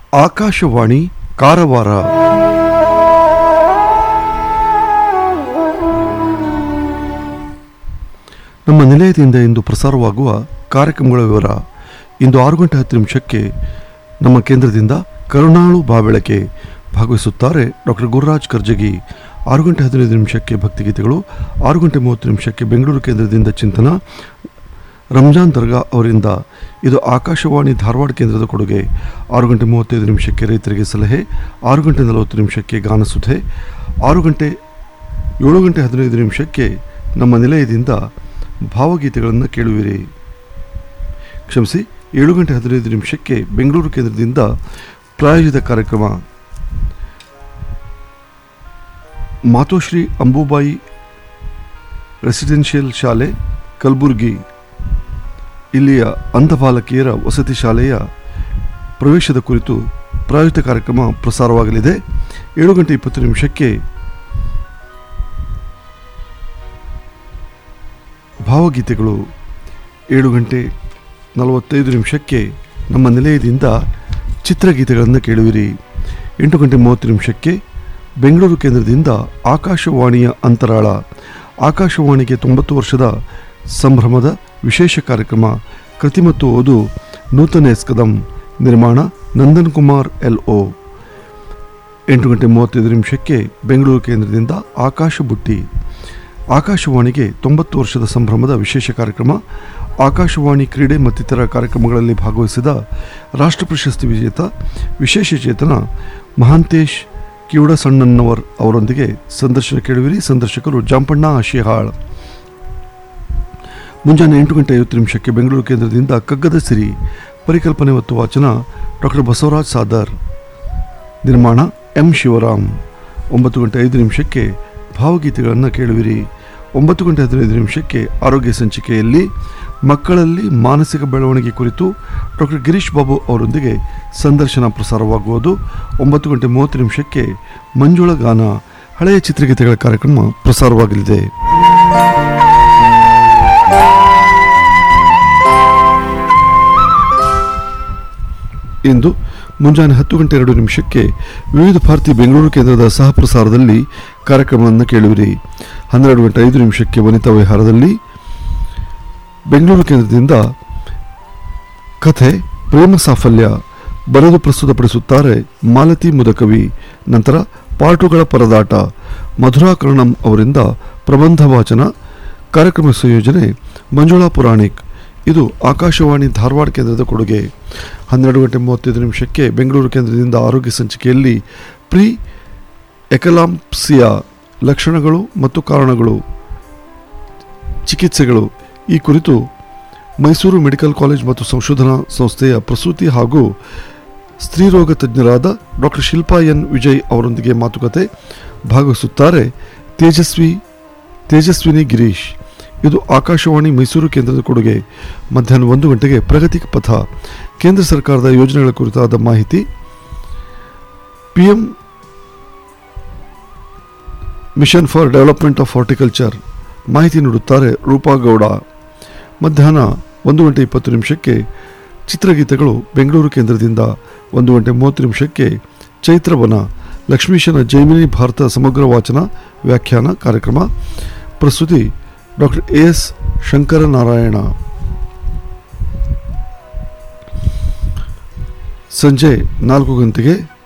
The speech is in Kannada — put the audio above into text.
ಆಕಾಶವಾಣಿ ಕಾರವಾರ ನಮ್ಮ ನಿಲಯದಿಂದ ಇಂದು ಪ್ರಸಾರವಾಗುವ ಕಾರ್ಯಕ್ರಮಗಳ ವಿವರ ಇಂದು ಆರು ಗಂಟೆ ಹತ್ತು ನಿಮಿಷಕ್ಕೆ ನಮ್ಮ ಕೇಂದ್ರದಿಂದ ಕರುಣಾಳು ಬಾಬೆಳಕೆ ಭಾಗವಹಿಸುತ್ತಾರೆ ಡಾಕ್ಟರ್ ಗುರುರಾಜ್ ಕರ್ಜಗಿ ಆರು ಗಂಟೆ ಹದಿನೈದು ನಿಮಿಷಕ್ಕೆ ಭಕ್ತಿಗೀತೆಗಳು ಆರು ಗಂಟೆ ಮೂವತ್ತು ನಿಮಿಷಕ್ಕೆ ಬೆಂಗಳೂರು ಕೇಂದ್ರದಿಂದ ಚಿಂತನ ರಂಜಾನ್ ದರ್ಗಾ ಅವರಿಂದ ಇದು ಆಕಾಶವಾಣಿ ಧಾರವಾಡ ಕೇಂದ್ರದ ಕೊಡುಗೆ ಆರು ಗಂಟೆ ಮೂವತ್ತೈದು ನಿಮಿಷಕ್ಕೆ ರೈತರಿಗೆ ಸಲಹೆ ಆರು ಗಂಟೆ ನಲವತ್ತು ನಿಮಿಷಕ್ಕೆ ಗಾನಸುಧೆ ಆರು ಗಂಟೆ ಏಳು ಗಂಟೆ ಹದಿನೈದು ನಿಮಿಷಕ್ಕೆ ನಮ್ಮ ನಿಲಯದಿಂದ ಭಾವಗೀತೆಗಳನ್ನು ಕೇಳುವಿರಿ ಕ್ಷಮಿಸಿ ಏಳು ಗಂಟೆ ಹದಿನೈದು ನಿಮಿಷಕ್ಕೆ ಬೆಂಗಳೂರು ಕೇಂದ್ರದಿಂದ ಪ್ರಾಯೋಜಿತ ಕಾರ್ಯಕ್ರಮ ಮಾತೋಶ್ರೀ ಅಂಬುಬಾಯಿ ರೆಸಿಡೆನ್ಷಿಯಲ್ ಶಾಲೆ ಕಲಬುರಗಿ ಇಲ್ಲಿಯ ಅಂಧ ಬಾಲಕಿಯರ ವಸತಿ ಶಾಲೆಯ ಪ್ರವೇಶದ ಕುರಿತು ಪ್ರಾಯೋಜಿತ ಕಾರ್ಯಕ್ರಮ ಪ್ರಸಾರವಾಗಲಿದೆ ಏಳು ಗಂಟೆ ಇಪ್ಪತ್ತು ನಿಮಿಷಕ್ಕೆ ಭಾವಗೀತೆಗಳು ಏಳು ಗಂಟೆ ನಲವತ್ತೈದು ನಿಮಿಷಕ್ಕೆ ನಮ್ಮ ನಿಲಯದಿಂದ ಚಿತ್ರಗೀತೆಗಳನ್ನು ಕೇಳುವಿರಿ ಎಂಟು ಗಂಟೆ ಮೂವತ್ತು ನಿಮಿಷಕ್ಕೆ ಬೆಂಗಳೂರು ಕೇಂದ್ರದಿಂದ ಆಕಾಶವಾಣಿಯ ಅಂತರಾಳ ಆಕಾಶವಾಣಿಗೆ ತೊಂಬತ್ತು ವರ್ಷದ ಸಂಭ್ರಮದ ವಿಶೇಷ ಕಾರ್ಯಕ್ರಮ ಕೃತಿ ಮತ್ತು ಓದು ನೂತನ ಎಸ್ಕದಂ ನಿರ್ಮಾಣ ನಂದನ್ ಕುಮಾರ್ ಎಲ್ ಒ ಎಂಟು ಗಂಟೆ ಮೂವತ್ತೈದು ನಿಮಿಷಕ್ಕೆ ಬೆಂಗಳೂರು ಕೇಂದ್ರದಿಂದ ಆಕಾಶ ಬುಟ್ಟಿ ಆಕಾಶವಾಣಿಗೆ ತೊಂಬತ್ತು ವರ್ಷದ ಸಂಭ್ರಮದ ವಿಶೇಷ ಕಾರ್ಯಕ್ರಮ ಆಕಾಶವಾಣಿ ಕ್ರೀಡೆ ಮತ್ತಿತರ ಕಾರ್ಯಕ್ರಮಗಳಲ್ಲಿ ಭಾಗವಹಿಸಿದ ರಾಷ್ಟ್ರ ಪ್ರಶಸ್ತಿ ವಿಜೇತ ವಿಶೇಷ ಚೇತನ ಮಹಾಂತೇಶ್ ಕಿವುಡ ಸಣ್ಣನ್ನವರ್ ಅವರೊಂದಿಗೆ ಸಂದರ್ಶನ ಕೇಳುವಿರಿ ಸಂದರ್ಶಕರು ಜಾಂಪಣ್ಣ ಆಶಿಹಾಳ್ ಮುಂಜಾನೆ ಎಂಟು ಗಂಟೆ ಐವತ್ತು ನಿಮಿಷಕ್ಕೆ ಬೆಂಗಳೂರು ಕೇಂದ್ರದಿಂದ ಕಗ್ಗದ ಸಿರಿ ಪರಿಕಲ್ಪನೆ ಮತ್ತು ವಾಚನ ಡಾಕ್ಟರ್ ಬಸವರಾಜ್ ಸಾದರ್ ನಿರ್ಮಾಣ ಎಂ ಶಿವರಾಮ್ ಒಂಬತ್ತು ಗಂಟೆ ಐದು ನಿಮಿಷಕ್ಕೆ ಭಾವಗೀತೆಗಳನ್ನು ಕೇಳುವಿರಿ ಒಂಬತ್ತು ಗಂಟೆ ಹದಿನೈದು ನಿಮಿಷಕ್ಕೆ ಆರೋಗ್ಯ ಸಂಚಿಕೆಯಲ್ಲಿ ಮಕ್ಕಳಲ್ಲಿ ಮಾನಸಿಕ ಬೆಳವಣಿಗೆ ಕುರಿತು ಡಾಕ್ಟರ್ ಗಿರೀಶ್ ಬಾಬು ಅವರೊಂದಿಗೆ ಸಂದರ್ಶನ ಪ್ರಸಾರವಾಗುವುದು ಒಂಬತ್ತು ಗಂಟೆ ಮೂವತ್ತು ನಿಮಿಷಕ್ಕೆ ಮಂಜುಳ ಗಾನ ಹಳೆಯ ಚಿತ್ರಗೀತೆಗಳ ಕಾರ್ಯಕ್ರಮ ಪ್ರಸಾರವಾಗಲಿದೆ ಇಂದು ಮುಂಜಾನೆ ಹತ್ತು ಗಂಟೆ ಎರಡು ನಿಮಿಷಕ್ಕೆ ವಿವಿಧ ಭಾರತಿ ಬೆಂಗಳೂರು ಕೇಂದ್ರದ ಸಹ ಪ್ರಸಾರದಲ್ಲಿ ಕಾರ್ಯಕ್ರಮವನ್ನು ಕೇಳುವಿರಿ ಹನ್ನೆರಡು ಗಂಟೆ ಐದು ನಿಮಿಷಕ್ಕೆ ವನಿತಾ ವಿಹಾರದಲ್ಲಿ ಬೆಂಗಳೂರು ಕೇಂದ್ರದಿಂದ ಕಥೆ ಪ್ರೇಮ ಸಾಫಲ್ಯ ಬರೆದು ಪ್ರಸ್ತುತಪಡಿಸುತ್ತಾರೆ ಮಾಲತಿ ಮುದಕವಿ ನಂತರ ಪಾಟುಗಳ ಪರದಾಟ ಮಧುರಾಕರಣಂ ಅವರಿಂದ ಪ್ರಬಂಧ ವಾಚನ ಕಾರ್ಯಕ್ರಮ ಸಂಯೋಜನೆ ಮಂಜುಳಾ ಪುರಾಣಿಕ್ ಇದು ಆಕಾಶವಾಣಿ ಧಾರವಾಡ ಕೇಂದ್ರದ ಕೊಡುಗೆ ಹನ್ನೆರಡು ಗಂಟೆ ಮೂವತ್ತೈದು ನಿಮಿಷಕ್ಕೆ ಬೆಂಗಳೂರು ಕೇಂದ್ರದಿಂದ ಆರೋಗ್ಯ ಸಂಚಿಕೆಯಲ್ಲಿ ಪ್ರೀ ಎಕಲಾಂಪ್ಸಿಯಾ ಲಕ್ಷಣಗಳು ಮತ್ತು ಕಾರಣಗಳು ಚಿಕಿತ್ಸೆಗಳು ಈ ಕುರಿತು ಮೈಸೂರು ಮೆಡಿಕಲ್ ಕಾಲೇಜ್ ಮತ್ತು ಸಂಶೋಧನಾ ಸಂಸ್ಥೆಯ ಪ್ರಸೂತಿ ಹಾಗೂ ಸ್ತ್ರೀರೋಗ ತಜ್ಞರಾದ ಡಾಕ್ಟರ್ ಶಿಲ್ಪಾ ಎನ್ ವಿಜಯ್ ಅವರೊಂದಿಗೆ ಮಾತುಕತೆ ಭಾಗವಹಿಸುತ್ತಾರೆ ತೇಜಸ್ವಿ ತೇಜಸ್ವಿನಿ ಗಿರೀಶ್ ಇದು ಆಕಾಶವಾಣಿ ಮೈಸೂರು ಕೇಂದ್ರದ ಕೊಡುಗೆ ಮಧ್ಯಾಹ್ನ ಒಂದು ಗಂಟೆಗೆ ಪ್ರಗತಿ ಪಥ ಕೇಂದ್ರ ಸರ್ಕಾರದ ಯೋಜನೆಗಳ ಕುರಿತಾದ ಮಾಹಿತಿ PM mission for development of horticulture ಮಾಹಿತಿ ನೀಡುತ್ತಾರೆ ರೂಪಾ ಗೌಡ ಮಧ್ಯಾಹ್ನ ಒಂದು ಗಂಟೆ ಇಪ್ಪತ್ತು ನಿಮಿಷಕ್ಕೆ ಚಿತ್ರಗೀತೆಗಳು ಬೆಂಗಳೂರು ಕೇಂದ್ರದಿಂದ ಒಂದು ಗಂಟೆ ಮೂವತ್ತು ನಿಮಿಷಕ್ಕೆ ಚೈತ್ರವನ ಲಕ್ಷ್ಮೀಶನ ಜೈಮಿನಿ ಭಾರತ ಸಮಗ್ರ ವಾಚನ ವ್ಯಾಖ್ಯಾನ ಕಾರ್ಯಕ್ರಮ ಪ್ರಸ್ತುತಿ ಡಾಕ್ಟರ್ ಎ ಎಸ್ ಶಂಕರನಾರಾಯಣ ಸಂಜೆ ನಾಲ್ಕು ಗಂಟೆಗೆ